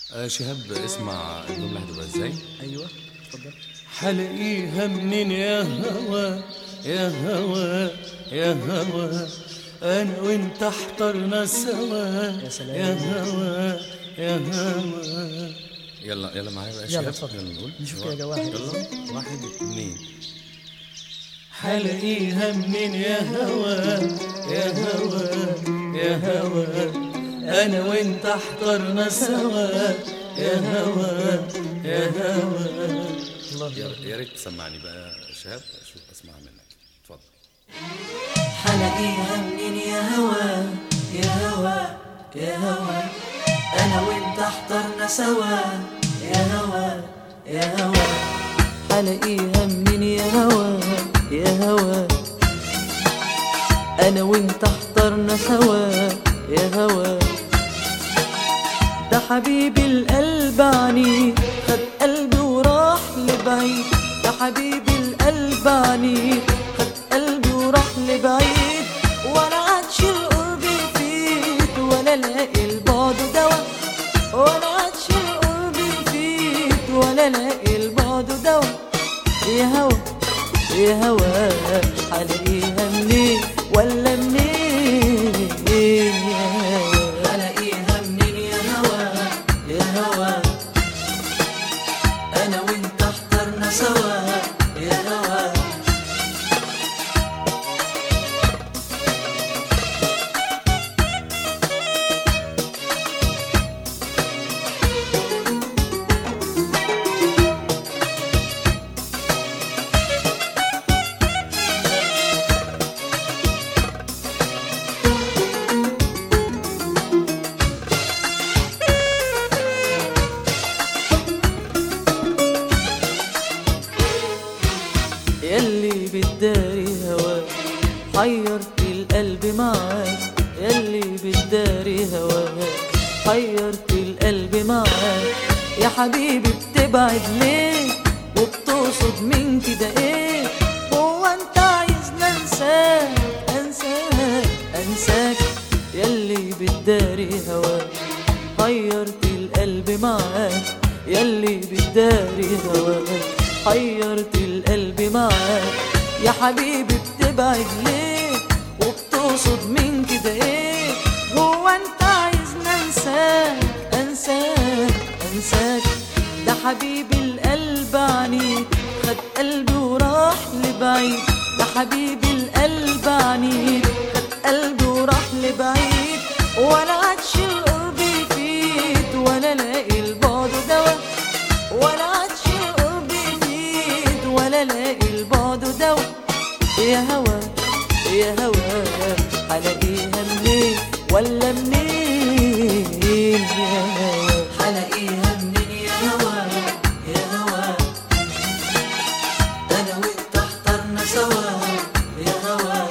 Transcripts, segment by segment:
آه شهاب اسمع الجملة هتبقى ازاي؟ ايوه اتفضل حلاقيها منين يا هوا يا هوا يا هوا انا وانت احترنا سوا يا سلام. يا هوا يا هوا يلا يلا معايا بقى يا يلا شهاب اتفضل. يلا نقول نشوف كده جواها. يلا واحد اتنين حلاقيها منين يا هوا يا هوا يا هوا انا وانت احترنا سوا يا هوا يا هوا الله يا يا ريت تسمعني بقى يا شهاب اشوف اسمعها منك اتفضل حلاقيها منين يا هوا يا هوا يا هوا انا وانت احترنا سوا يا هوا يا هوا حلاقيها منين يا هوا يا هوا انا وانت احترنا سوا يا هوا ده حبيبي القلب عنيد خد قلبي وراح لبعيد ده حبيبي القلب عنيد خد قلبي وراح لبعيد ولا عادش القرب يفيد ولا لاقي البعد دوا ولا عادش القرب يفيد ولا لاقي البعد دوا يا هوا يا هوا حلاقيها منين ولا منين يا هوا حلاقيها منين يا هوا يا هوا انا وانت احترنا سوا يا هوا يلي بتداري هواك حيرت القلب معاك يلي بتداري هواك حيرت القلب معاك يا حبيبي بتبعد ليه وبتقصد من كده ايه هو انت عايزني انساك انساك انساك يلي بتداري هواك حيرت القلب معاك يلي بتداري هواك حيرت القلب معاك يا حبيبي بتبعد ليه وبتقصد من كده ايه هو انت عايزني انساك انساك انساك ده حبيبي القلب عنيد خد قلبي وراح لبعيد ده حبيبي القلب عنيد خد قلبي وراح لبعيد ولا عادش القرب يفيد ولا لاقي البعد دوا ولا عادش القرب يفيد ولا لاقي البعد دوا يا هوا يا هوا حلاقيها منين ولا منين يا هوا حلاقيها منين يا هوا يا هوا انا وانت احترنا سوا يا هوا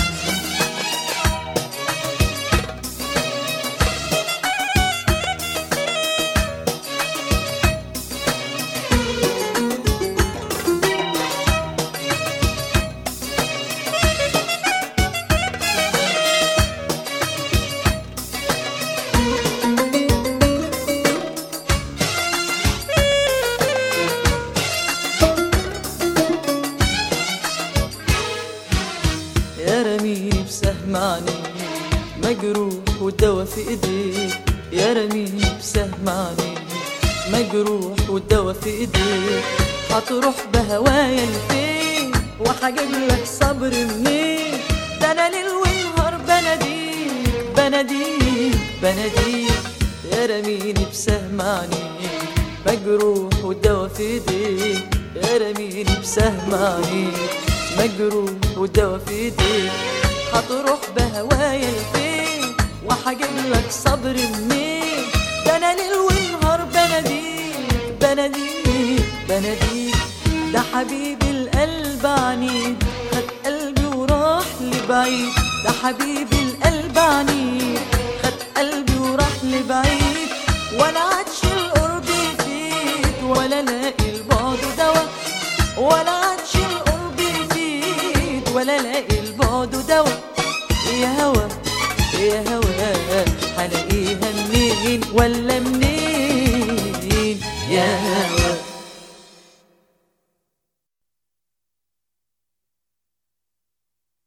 يا رميني بسهم عنيك مجروح والدوا في ايديك يا رميني بسهم عنيك مجروح والدوا في ايديك هتروح بهوايا لفين وهجيب لك صبر منين ده انا ليل ونهار بناديك بناديك بناديك يا رميني بسهم عنيك مجروح والدوا في ايديك يا رميني بسهم عنيك مجروح والدوا في ايديك هتروح بهوايا لفين وهجيب لك صبر منين ده انا ليل ونهار بناديك بناديك بناديك ده حبيبي القلب عنيد خد قلبي وراح لبعيد ده حبيبي القلب عنيد خد قلبي وراح لبعيد ولا عادش القرب يفيد ولا لاقي البعد دوا ولا عادش القرب يفيد ولا لاقي البعد دوا يا هوا يا هوا هلاقيها منين ولا منين يا